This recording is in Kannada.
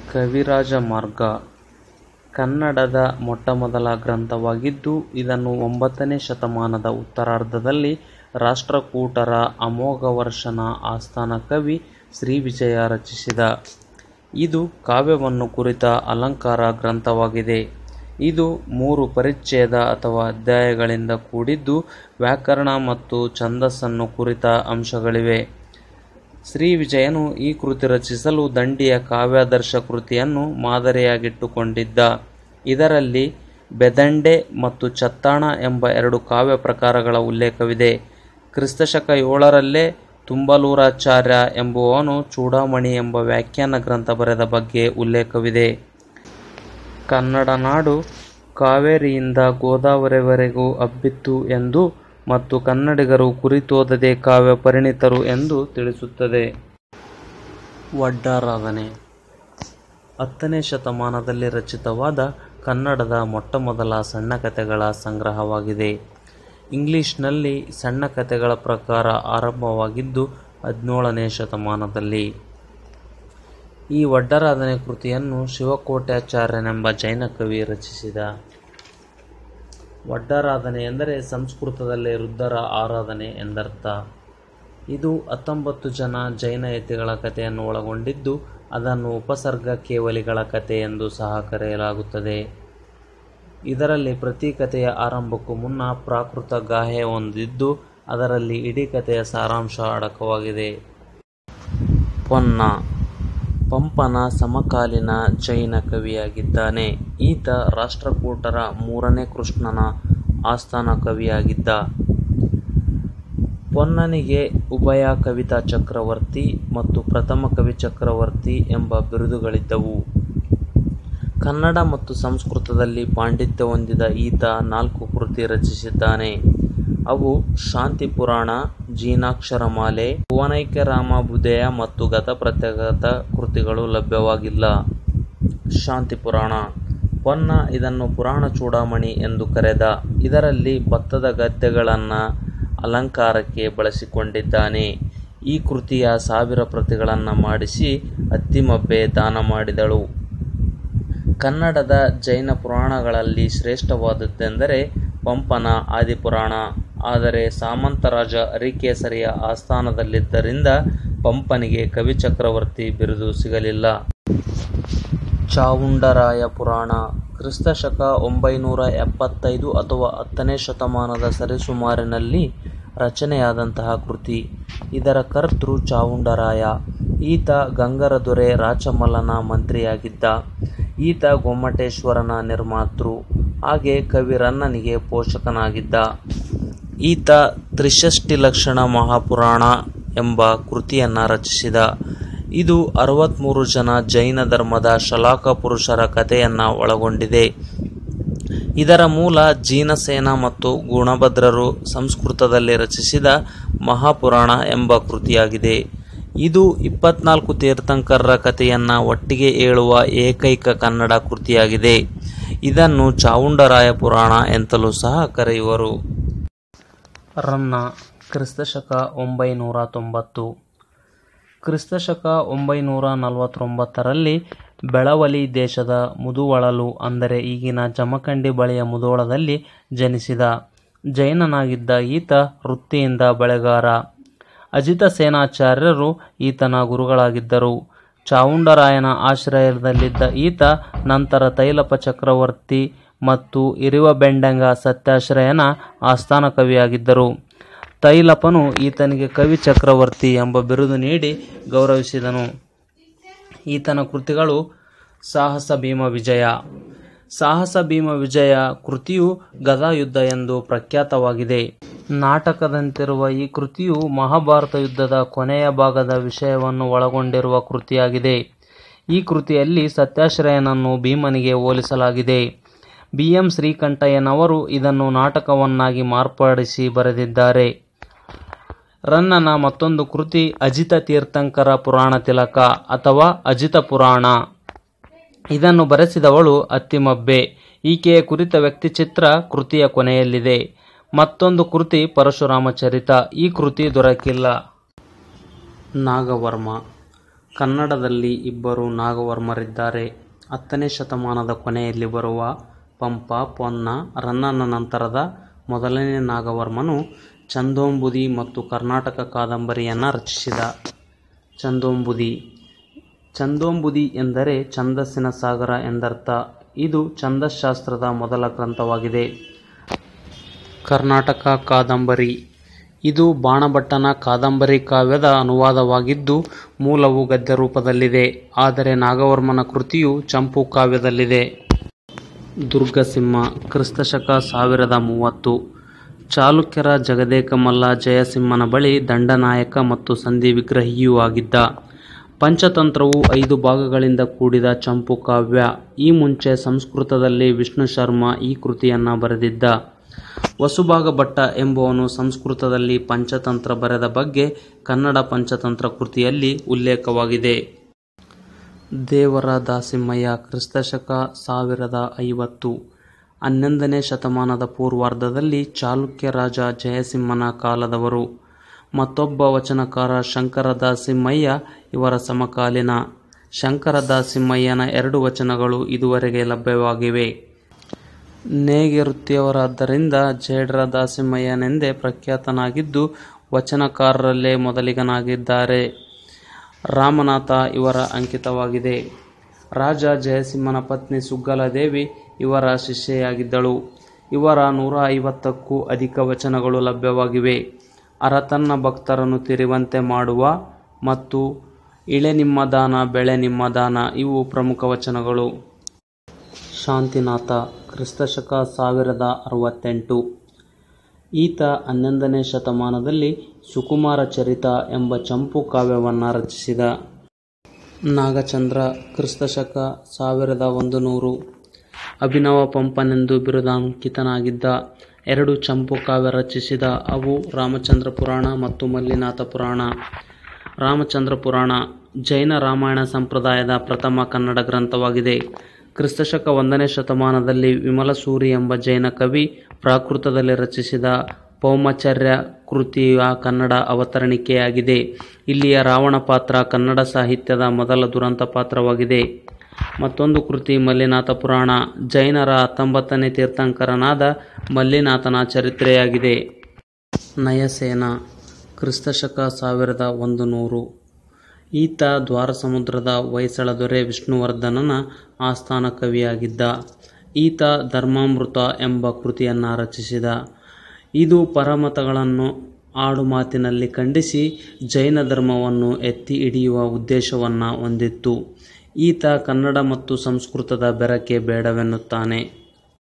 ಕವಿರಾಜ ಮಾರ್ಗ ಕನ್ನಡದ ಮೊಟ್ಟಮೊದಲ ಗ್ರಂಥವಾಗಿದ್ದು ಇದನ್ನು ಒಂಬತ್ತನೇ ಶತಮಾನದ ಉತ್ತರಾರ್ಧದಲ್ಲಿ ರಾಷ್ಟ್ರಕೂಟರ ಅಮೋಘವರ್ಷನ ಆಸ್ಥಾನ ಕವಿ ಶ್ರೀವಿಜಯ ರಚಿಸಿದ ಇದು ಕಾವ್ಯವನ್ನು ಕುರಿತ ಅಲಂಕಾರ ಗ್ರಂಥವಾಗಿದೆ ಇದು ಮೂರು ಪರಿಚ್ಛೇದ ಅಥವಾ ಅಧ್ಯಾಯಗಳಿಂದ ಕೂಡಿದ್ದು ವ್ಯಾಕರಣ ಮತ್ತು ಛಂದಸ್ಸನ್ನು ಕುರಿತ ಅಂಶಗಳಿವೆ ಶ್ರೀವಿಜಯನು ಈ ಕೃತಿ ರಚಿಸಲು ದಂಡಿಯ ಕಾವ್ಯಾದರ್ಶ ಕೃತಿಯನ್ನು ಮಾದರಿಯಾಗಿಟ್ಟುಕೊಂಡಿದ್ದ ಇದರಲ್ಲಿ ಬೆದಂಡೆ ಮತ್ತು ಚತ್ತಾಣ ಎಂಬ ಎರಡು ಕಾವ್ಯ ಪ್ರಕಾರಗಳ ಉಲ್ಲೇಖವಿದೆ ಕ್ರಿಸ್ತಶಕ ಏಳರಲ್ಲೇ ತುಂಬಲೂರಾಚಾರ್ಯ ಎಂಬುವವನು ಚೂಡಾಮಣಿ ಎಂಬ ವ್ಯಾಖ್ಯಾನ ಗ್ರಂಥ ಬರೆದ ಬಗ್ಗೆ ಉಲ್ಲೇಖವಿದೆ ಕನ್ನಡ ನಾಡು ಕಾವೇರಿಯಿಂದ ಗೋದಾವರಿವರೆಗೂ ಹಬ್ಬಿತ್ತು ಎಂದು ಮತ್ತು ಕನ್ನಡಿಗರು ಕುರಿತೋದದೆ ಕಾವ್ಯ ಪರಿಣಿತರು ಎಂದು ತಿಳಿಸುತ್ತದೆ ವಡ್ಡಾರಾಧನೆ ಹತ್ತನೇ ಶತಮಾನದಲ್ಲಿ ರಚಿತವಾದ ಕನ್ನಡದ ಮೊಟ್ಟಮೊದಲ ಸಣ್ಣ ಕಥೆಗಳ ಸಂಗ್ರಹವಾಗಿದೆ ಇಂಗ್ಲಿಷ್ನಲ್ಲಿ ಸಣ್ಣ ಕಥೆಗಳ ಪ್ರಕಾರ ಆರಂಭವಾಗಿದ್ದು ಹದಿನೇಳನೇ ಶತಮಾನದಲ್ಲಿ ಈ ವಡ್ಡಾರಾಧನೆ ಕೃತಿಯನ್ನು ಶಿವಕೋಟ್ಯಾಚಾರ್ಯನೆಂಬ ಜೈನ ಕವಿ ರಚಿಸಿದ ವಡ್ಡಾರಾಧನೆ ಎಂದರೆ ಸಂಸ್ಕೃತದಲ್ಲಿ ವೃದ್ಧರ ಆರಾಧನೆ ಎಂದರ್ಥ ಇದು ಹತ್ತೊಂಬತ್ತು ಜನ ಜೈನ ಯತಿಗಳ ಕಥೆಯನ್ನು ಒಳಗೊಂಡಿದ್ದು ಅದನ್ನು ಉಪಸರ್ಗ ಕೇವಲಿಗಳ ಕಥೆ ಎಂದು ಸಹ ಕರೆಯಲಾಗುತ್ತದೆ ಇದರಲ್ಲಿ ಪ್ರತಿ ಕಥೆಯ ಆರಂಭಕ್ಕೂ ಮುನ್ನ ಪ್ರಾಕೃತ ಗಾಹೆ ಹೊಂದಿದ್ದು ಅದರಲ್ಲಿ ಇಡೀ ಕಥೆಯ ಸಾರಾಂಶ ಅಡಕವಾಗಿದೆ ಪೊನ್ನ ಪಂಪನ ಸಮಕಾಲೀನ ಜೈನ ಕವಿಯಾಗಿದ್ದಾನೆ ಈತ ರಾಷ್ಟ್ರಕೂಟರ ಮೂರನೇ ಕೃಷ್ಣನ ಆಸ್ಥಾನ ಕವಿಯಾಗಿದ್ದ ಪೊನ್ನನಿಗೆ ಉಭಯ ಕವಿತಾ ಚಕ್ರವರ್ತಿ ಮತ್ತು ಪ್ರಥಮ ಕವಿ ಚಕ್ರವರ್ತಿ ಎಂಬ ಬಿರುದುಗಳಿದ್ದವು ಕನ್ನಡ ಮತ್ತು ಸಂಸ್ಕೃತದಲ್ಲಿ ಪಾಂಡಿತ್ಯ ಹೊಂದಿದ ಈತ ನಾಲ್ಕು ಕೃತಿ ರಚಿಸಿದ್ದಾನೆ ಅವು ಶಾಂತಿ ಪುರಾಣ ಜೀನಾಕ್ಷರಮಾಲೆ ಭುವನೈಕ್ಯರಾಮ ಬುಧೇಯ ಮತ್ತು ಗತಪ್ರತ್ಯಗತ ಕೃತಿಗಳು ಲಭ್ಯವಾಗಿಲ್ಲ ಶಾಂತಿ ಪುರಾಣ ಪೊನ್ನ ಇದನ್ನು ಪುರಾಣ ಚೂಡಾಮಣಿ ಎಂದು ಕರೆದ ಇದರಲ್ಲಿ ಭತ್ತದ ಗದ್ದೆಗಳನ್ನು ಅಲಂಕಾರಕ್ಕೆ ಬಳಸಿಕೊಂಡಿದ್ದಾನೆ ಈ ಕೃತಿಯ ಸಾವಿರ ಪ್ರತಿಗಳನ್ನು ಮಾಡಿಸಿ ಅತ್ತಿಮಬ್ಬೆ ದಾನ ಮಾಡಿದಳು ಕನ್ನಡದ ಜೈನ ಪುರಾಣಗಳಲ್ಲಿ ಶ್ರೇಷ್ಠವಾದದ್ದೆಂದರೆ ಪಂಪನ ಆದಿಪುರಾಣ ಆದರೆ ಸಾಮಂತರಾಜ ಅರಿಕೇಸರಿಯ ಆಸ್ಥಾನದಲ್ಲಿದ್ದರಿಂದ ಪಂಪನಿಗೆ ಕವಿಚಕ್ರವರ್ತಿ ಬಿರುದು ಸಿಗಲಿಲ್ಲ ಚಾವುಂಡರಾಯ ಪುರಾಣ ಕ್ರಿಸ್ತಶಕ ಒಂಬೈನೂರ ಎಪ್ಪತ್ತೈದು ಅಥವಾ ಹತ್ತನೇ ಶತಮಾನದ ಸರಿಸುಮಾರಿನಲ್ಲಿ ರಚನೆಯಾದಂತಹ ಕೃತಿ ಇದರ ಕರ್ತೃ ಚಾವುಂಡರಾಯ ಈತ ಗಂಗರ ದೊರೆ ರಾಚಮಲ್ಲನ ಮಂತ್ರಿಯಾಗಿದ್ದ ಈತ ಗೊಮ್ಮಟೇಶ್ವರನ ನಿರ್ಮಾತೃ ಹಾಗೆ ಕವಿ ರನ್ನನಿಗೆ ಪೋಷಕನಾಗಿದ್ದ ಈತ ತ್ರಿಷಷ್ಟಿ ಲಕ್ಷಣ ಮಹಾಪುರಾಣ ಎಂಬ ಕೃತಿಯನ್ನು ರಚಿಸಿದ ಇದು ಅರವತ್ತ್ಮೂರು ಜನ ಜೈನ ಧರ್ಮದ ಶಲಾಕ ಪುರುಷರ ಕಥೆಯನ್ನು ಒಳಗೊಂಡಿದೆ ಇದರ ಮೂಲ ಜೀನಸೇನ ಮತ್ತು ಗುಣಭದ್ರರು ಸಂಸ್ಕೃತದಲ್ಲಿ ರಚಿಸಿದ ಮಹಾಪುರಾಣ ಎಂಬ ಕೃತಿಯಾಗಿದೆ ಇದು ಇಪ್ಪತ್ನಾಲ್ಕು ತೀರ್ಥಂಕರರ ಕಥೆಯನ್ನು ಒಟ್ಟಿಗೆ ಹೇಳುವ ಏಕೈಕ ಕನ್ನಡ ಕೃತಿಯಾಗಿದೆ ಇದನ್ನು ಚಾವುಂಡರಾಯ ಪುರಾಣ ಎಂತಲೂ ಸಹ ಕರೆಯುವರು ರನ್ನ ಕ್ರಿಸ್ತಶಕ ಒಂಬೈನೂರ ತೊಂಬತ್ತು ಕ್ರಿಸ್ತಶಕ ಒಂಬೈನೂರ ನಲವತ್ತೊಂಬತ್ತರಲ್ಲಿ ಬೆಳವಲಿ ದೇಶದ ಮುದುವಳಲು ಅಂದರೆ ಈಗಿನ ಜಮಖಂಡಿ ಬಳಿಯ ಮುಧೋಳದಲ್ಲಿ ಜನಿಸಿದ ಜೈನನಾಗಿದ್ದ ಈತ ವೃತ್ತಿಯಿಂದ ಬೆಳೆಗಾರ ಅಜಿತ ಸೇನಾಚಾರ್ಯರು ಈತನ ಗುರುಗಳಾಗಿದ್ದರು ಚಾವುಂಡರಾಯನ ಆಶ್ರಯದಲ್ಲಿದ್ದ ಈತ ನಂತರ ತೈಲಪ ಚಕ್ರವರ್ತಿ ಮತ್ತು ಇರಿವಬೆಂಡಂಗ ಸತ್ಯಾಶ್ರಯನ ಆಸ್ಥಾನ ಕವಿಯಾಗಿದ್ದರು ತೈಲಪನು ಈತನಿಗೆ ಕವಿ ಚಕ್ರವರ್ತಿ ಎಂಬ ಬಿರುದು ನೀಡಿ ಗೌರವಿಸಿದನು ಈತನ ಕೃತಿಗಳು ಸಾಹಸ ಭೀಮ ವಿಜಯ ಸಾಹಸ ಭೀಮ ವಿಜಯ ಕೃತಿಯು ಗದಾಯುದ್ಧ ಎಂದು ಪ್ರಖ್ಯಾತವಾಗಿದೆ ನಾಟಕದಂತಿರುವ ಈ ಕೃತಿಯು ಮಹಾಭಾರತ ಯುದ್ಧದ ಕೊನೆಯ ಭಾಗದ ವಿಷಯವನ್ನು ಒಳಗೊಂಡಿರುವ ಕೃತಿಯಾಗಿದೆ ಈ ಕೃತಿಯಲ್ಲಿ ಸತ್ಯಾಶ್ರಯನನ್ನು ಭೀಮನಿಗೆ ಹೋಲಿಸಲಾಗಿದೆ ಬಿ ಎಂ ಶ್ರೀಕಂಠಯ್ಯನವರು ಇದನ್ನು ನಾಟಕವನ್ನಾಗಿ ಮಾರ್ಪಡಿಸಿ ಬರೆದಿದ್ದಾರೆ ರನ್ನನ ಮತ್ತೊಂದು ಕೃತಿ ಅಜಿತ ತೀರ್ಥಂಕರ ಪುರಾಣ ತಿಲಕ ಅಥವಾ ಅಜಿತ ಪುರಾಣ ಇದನ್ನು ಬರೆಸಿದವಳು ಅತ್ತಿಮಬ್ಬೆ ಈಕೆಯ ಕುರಿತ ವ್ಯಕ್ತಿಚಿತ್ರ ಕೃತಿಯ ಕೊನೆಯಲ್ಲಿದೆ ಮತ್ತೊಂದು ಕೃತಿ ಪರಶುರಾಮ ಚರಿತ ಈ ಕೃತಿ ದೊರಕಿಲ್ಲ ನಾಗವರ್ಮ ಕನ್ನಡದಲ್ಲಿ ಇಬ್ಬರು ನಾಗವರ್ಮರಿದ್ದಾರೆ. ಹತ್ತನೇ ಶತಮಾನದ ಕೊನೆಯಲ್ಲಿ ಬರುವ ಪಂಪ, ಪೊನ್ನ, ರನ್ನನ ನಂತರದ ಮೊದಲನೇ ನಾಗವರ್ಮನು ಛಂದೋಂಬುದಿ ಮತ್ತು ಕರ್ನಾಟಕ ಕಾದಂಬರಿಯನ್ನು ರಚಿಸಿದ. ಛಂದೋಂಬುದಿ ಛಂದೋಂಬುದಿ ಎಂದರೆ ಛಂದಸ್ಸಿನ ಸಾಗರ ಎಂದರ್ಥ. ಇದು ಛಂದಶ್ಶಾಸ್ತ್ರದ ಮೊದಲ ಗ್ರಂಥವಾಗಿದೆ. ಕರ್ನಾಟಕ ಕಾದಂಬರಿ ಇದು ಬಾಣಭಟ್ಟನ ಕಾದಂಬರಿ ಕಾವ್ಯದ ಅನುವಾದವಾಗಿದ್ದು ಮೂಲವು ಗದ್ಯರೂಪದಲ್ಲಿದೆ. ಆದರೆ ನಾಗವರ್ಮನ ಕೃತಿಯು ಚಂಪೂ ಕಾವ್ಯದಲ್ಲಿದೆ. ದುರ್ಗಸಿಂಹ ಕ್ರಿಸ್ತ ಶಕ ಸಾವಿರದ ಮೂವತ್ತು ಚಾಲುಕ್ಯರ ಜಗದೇಕಮಲ್ಲ ಜಯಸಿಂಹನ ಬಳಿ ದಂಡನಾಯಕ ಮತ್ತು ಸಂಧಿ ವಿಗ್ರಹಿಯೂ ಆಗಿದ್ದ. ಪಂಚತಂತ್ರವು ಐದು ಭಾಗಗಳಿಂದ ಕೂಡಿದ ಚಂಪೂ ಕಾವ್ಯ. ಈ ಮುಂಚೆ ಸಂಸ್ಕೃತದಲ್ಲಿ ವಿಷ್ಣುಶರ್ಮ ಈ ಕೃತಿಯನ್ನು ಬರೆದಿದ್ದ. ವಸುಭಾಗ ಭಟ್ಟ ಎಂಬುವನು ಸಂಸ್ಕೃತದಲ್ಲಿ ಪಂಚತಂತ್ರ ಬರೆದ ಬಗ್ಗೆ ಕನ್ನಡ ಪಂಚತಂತ್ರ ಕೃತಿಯಲ್ಲಿ ಉಲ್ಲೇಖವಾಗಿದೆ. ದೇವರ ದಾಸಿಮಯ್ಯ ಕ್ರಿಸ್ತ ಶಕ ಸಾವಿರದ ಐವತ್ತು ಹನ್ನೊಂದನೇ ಶತಮಾನದ ಪೂರ್ವಾರ್ಧದಲ್ಲಿ ಚಾಲುಕ್ಯ ರಾಜ ಜಯಸಿಂಹನ ಕಾಲದವರು. ಮತ್ತೊಬ್ಬ ವಚನಕಾರ ಶಂಕರ ದಾಸಿಮಯ್ಯ ಇವರ ಸಮಕಾಲೀನ. ಶಂಕರ ದಾಸಿಮಯ್ಯನ ಎರಡು ವಚನಗಳು ಇದುವರೆಗೆ ಲಭ್ಯವಾಗಿವೆ. ನೇಗಿರುತ್ತಿಯವರಾದ್ದರಿಂದ ಜೇಡ್ರ ದಾಸಿಮಯ್ಯನೆಂದೇ ಪ್ರಖ್ಯಾತನಾಗಿದ್ದು ವಚನಕಾರರಲ್ಲೇ ಮೊದಲಿಗನಾಗಿದ್ದಾರೆ. ರಾಮನಾಥ ಇವರ ಅಂಕಿತವಾಗಿದೆ. ರಾಜ ಜಯಸಿಂಹನ ಪತ್ನಿ ಸುಗ್ಗಲಾದೇವಿ ಇವರ ಶಿಷ್ಯೆಯಾಗಿದ್ದಳು. ಇವರ ನೂರ ಐವತ್ತಕ್ಕೂ ಅಧಿಕ ವಚನಗಳು ಲಭ್ಯವಾಗಿವೆ. ಅರ ತನ್ನ ಭಕ್ತರನ್ನು ತಿರಿವಂತೆ ಮಾಡುವ ಮತ್ತು ಇಳೆ ನಿಮ್ಮ ದಾನ ಬೆಳೆ ನಿಮ್ಮ ದಾನ ಇವು ಪ್ರಮುಖ ವಚನಗಳು. ಶಾಂತಿನಾಥ ಕ್ರಿಸ್ತ ಶಕ ಸಾವಿರದ ಅರವತ್ತೆಂಟು ಈತ ಹನ್ನೊಂದನೇ ಶತಮಾನದಲ್ಲಿ ಸುಕುಮಾರ ಚರಿತ ಎಂಬ ಚಂಪೂ ಕಾವ್ಯವನ್ನು ರಚಿಸಿದ. ನಾಗಚಂದ್ರ ಕ್ರಿಸ್ತ ಶಕ ಸಾವಿರದ ಒಂದು ನೂರು ಅಭಿನವ ಪಂಪನೆಂದು ಬಿರುದಾಂಕಿತನಾಗಿದ್ದ. ಎರಡು ಚಂಪೂ ಕಾವ್ಯ ರಚಿಸಿದ. ಅವು ರಾಮಚಂದ್ರ ಪುರಾಣ ಮತ್ತು ಮಲ್ಲಿನಾಥ ಪುರಾಣ. ರಾಮಚಂದ್ರ ಪುರಾಣ ಜೈನ ರಾಮಾಯಣ ಸಂಪ್ರದಾಯದ ಪ್ರಥಮ ಕನ್ನಡ ಗ್ರಂಥವಾಗಿದೆ. ಕ್ರಿಸ್ತ ಶಕ ಒಂದನೇ ಶತಮಾನದಲ್ಲಿ ವಿಮಲಸೂರಿ ಎಂಬ ಜೈನ ಕವಿ ಪ್ರಾಕೃತದಲ್ಲಿ ರಚಿಸಿದ ಪೌಮಚರ್ಯ ಕೃತಿಯ ಕನ್ನಡ ಅವತರಣಿಕೆಯಾಗಿದೆ. ಇಲ್ಲಿಯ ರಾವಣ ಪಾತ್ರ ಕನ್ನಡ ಸಾಹಿತ್ಯದ ಮೊದಲ ದುರಂತ ಪಾತ್ರವಾಗಿದೆ. ಮತ್ತೊಂದು ಕೃತಿ ಮಲ್ಲಿನಾಥ ಪುರಾಣ ಜೈನರ ಹತ್ತೊಂಬತ್ತನೇ ತೀರ್ಥಂಕರನಾದ ಮಲ್ಲಿನಾಥನ ಚರಿತ್ರೆಯಾಗಿದೆ. ನಯಸೇನ ಕ್ರಿಸ್ತ ಶಕ ಸಾವಿರದ ಒಂದು ನೂರು ಈತ ದ್ವಾರಸಮುದ್ರದ ಹೊಯ್ಸಳ ದೊರೆ ವಿಷ್ಣುವರ್ಧನನ ಆಸ್ಥಾನ ಕವಿಯಾಗಿದ್ದ. ಈತ ಧರ್ಮಾಮೃತ ಎಂಬ ಕೃತಿಯನ್ನು ರಚಿಸಿದ. ಇದು ಪರಮತಗಳನ್ನು ಆಡುಮಾತಿನಲ್ಲಿ ಖಂಡಿಸಿ ಜೈನ ಧರ್ಮವನ್ನು ಎತ್ತಿ ಹಿಡಿಯುವ ಉದ್ದೇಶವನ್ನು ಹೊಂದಿತ್ತು. ಈತ ಕನ್ನಡ ಮತ್ತು ಸಂಸ್ಕೃತದ ಬೆರಕೆ ಬೇಡವೆನ್ನುತ್ತಾನೆ.